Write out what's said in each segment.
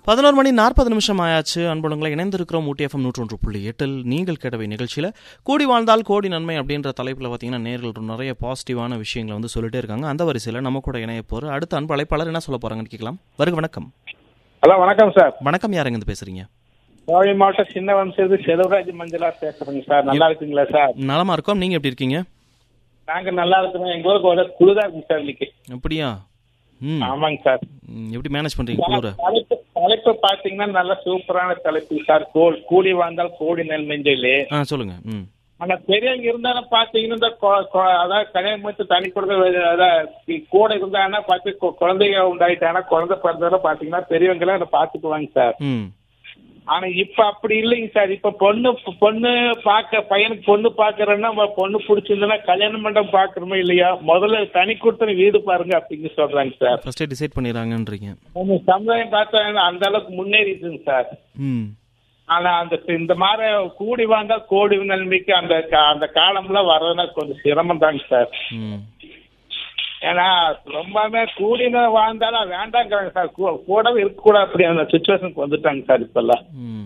பதினோரு மணி நாற்பது நிமிஷம் ஆயாச்சு அன்புடங்களை இணைந்திருக்கிறோம் ஊட்டி எஃப்எம் நூற்றொன்று புள்ளி எட்டில் நீங்கள் கேட்டவை நிகழ்ச்சியில் கூடி வாழ்ந்தால் கோடி நன்மை அப்படின்ற தலைப்பில் பார்த்தீங்கன்னா நேர்கள் நிறைய பாசிட்டிவான விஷயங்களை வந்து சொல்லிட்டே இருக்காங்க அந்த வரிசையில் நம்ம கூட இணைய போகிற அடுத்த அன்பு அழைப்பாளர் என்ன சொல்ல போகிறாங்கன்னு கேட்கலாம் வருக வணக்கம் ஹலோ வணக்கம் சார் வணக்கம் யார் எங்கேருந்து பேசுறீங்க கோவை மாவட்டம் சின்ன வம்சத்து செல்வராஜ் மஞ்சளா பேசுறேங்க சார் நல்லா இருக்குங்களா சார் நலமா இருக்கோம் நீங்கள் எப்படி இருக்கீங்க நாங்க நல்லா இருக்கிறோம் எங்க ஊருக்கு ஒரு குளிரா இருக்கு சார் இன்னைக்கு அப்படியா ம் ஆமாங்க சார் ம், எப்படி மேனேஜ் பண்ணுறீங்க குளிர தலைப்பு தலைப்பு பாத்தீங்கன்னா நல்ல சூப்பரான தலைப்பு சார் கோல் கூடி வாழ்ந்தால் கோடி நெல் நெஞ்சையிலே ஆ சொல்லுங்கள் ம் ஆனா பெரியவங்க இருந்தாலும் பாத்தீங்கன்னா இந்த கொ- கொ- அதாவது கல்யாணம் முடிச்சு தனி கொடுக்க அதாவது கூட இருந்தாங்கன்னா பார்த்து கொ- குழந்தைங்க உண்டாயிட்டாங்கன்னா குழந்தை பிறந்தவரை பாத்தீங்கன்னா பெரியவங்க எல்லாம் அதை பாத்துக்குவாங்க சார் ம் ஆனா இப்ப அப்படி இல்லைங்க சார் இப்ப பொண்ணு பொண்ணு பாக்க பையனுக்கு பொண்ணு பாக்குறேன்னா நம்ம பொண்ணு பிடிச்சிருந்தா கல்யாண மண்டபம் பாக்குறோமோ இல்லையா முதல்ல தனி கொடுத்தன வீடு பாருங்க அப்படின்னு சொல்றாங்க சார் ஃபஸ்ட்டே டிசைட் பண்ணிடுறாங்கன்றீங்க நம்ம சமுதாயம் பார்த்தா அந்த அளவுக்கு முன்னேறிடுதுங்க சார் ம் ஆனா அந்த இந்த மாதிரி கூடி வாழ்ந்தா கோடி நன்மைக்கு அந்த கா- அந்த காலம்லாம் வர்றதுனா கொஞ்சம் சிரமம் தாங்க சார் ம் ஏன்னா ரொம்பவே கூடின வாழ்ந்தாலும் வேண்டாங்கிறாங்க சார் கூ- கூடவே இருக்கக்கூடாது அப்படி அந்த சுச்சுவேஷனுக்கு வந்துட்டாங்க சார் இப்பெல்லாம் ம்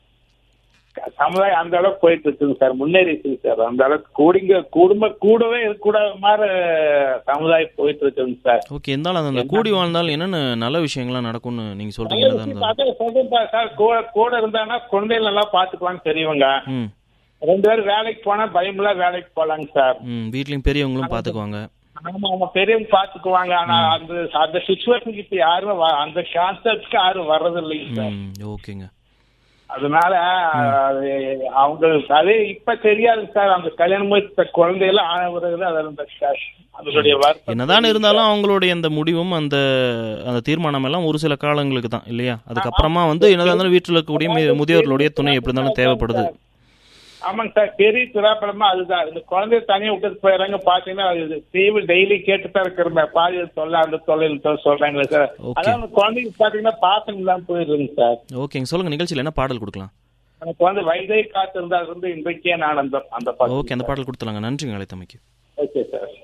சமுதாயம் அந்த அளவுக்கு போயிட்டு இருக்குங்க சார் முன்னேறி இருக்குங்க சார் அந்த அளவுக்கு கூடிங்க குடும்ப கூடவே இருக்கக்கூடாத மாதிரி சமுதாயம் போயிட்டு இருக்குங்க சார் ஓகே இருந்தாலும் அந்த கூடி வாழ்ந்தால் என்னென்ன நல்ல விஷயங்கள்லாம் நடக்கும்னு நீங்கள் சொல்கிறீங்க என்னதான் இருந்தாலும் அதான் சொல்றேன் சார் கூட கூட இருந்தாங்கன்னா குழந்தைகள் நல்லா பாத்துக்குவாங்க பெரியவங்க ம் ரெண்டு பேரும் வேலைக்கு போனா பயமில்லா வேலைக்கு போலாங்க சார் ம் வீட்லேயும் பெரியவங்களும் பார்த்துக்குவாங்க ஆமா அவங்க பெரியவங்க பாத்துக்குவாங்க ஆனா அந்த அந்த சுச்சுவேஷனுக்கு இப்ப யாரும் வ- அந்த கான்செப்ட்க்கு யாரும் வர்றது இல்லைங்க சார் ம் ஓகேங்க அதனால அது அவங்களுக்கு அதே இப்ப தெரியாதுங்க சார் அந்த கல்யாணம் முடிச்ச குழந்தைகள் ஆன பிறகு அது அந்த க- அதனுடைய வருத்தம் என்னதான் இருந்தாலும் அவங்களுடைய அந்த முடிவும் அந்த அந்த தீர்மானம் எல்லாம் ஒரு சில காலங்களுக்கு தான் இல்லையா அதுக்கப்புறமா வந்து என்னதான் இருந்தாலும் வீட்டில் இருக்கக்கூடிய மி- முதியோர்களுடைய துணை எப்படி இருந்தாலும் தேவைப்படுது ஆமாங்க சார் பெரிய திராப்படமா அதுதான் இந்த குழந்தைய தனியா விட்டுட்டு போயிடுறாங்க பாத்தீங்கன்னா அது டிவி டெய்லி கேட்டுதான் இருக்கிற பாதி தொல்லை அந்த தொல்லை இந்த தொல்லை சொல்றாங்களே சார் Okay. அதான் அந்த குழந்தைக்கு பாத்தீங்கன்னா பாசம் இல்லாம போயிடுதுங்க சார் ஓகேங்க சொல்லுங்க நிகழ்ச்சியில் என்ன பாடல் கொடுக்கலாம் அந்த குழந்தை வயதை காத்து இருந்தா இருந்து இன்றைக்கே நான் அந்த அந்த பாட்டு ஓகே அந்த பாடல் கொடுத்துலாங்க நன்றிங்க அழைத்தமைக்கு ஓகே சார்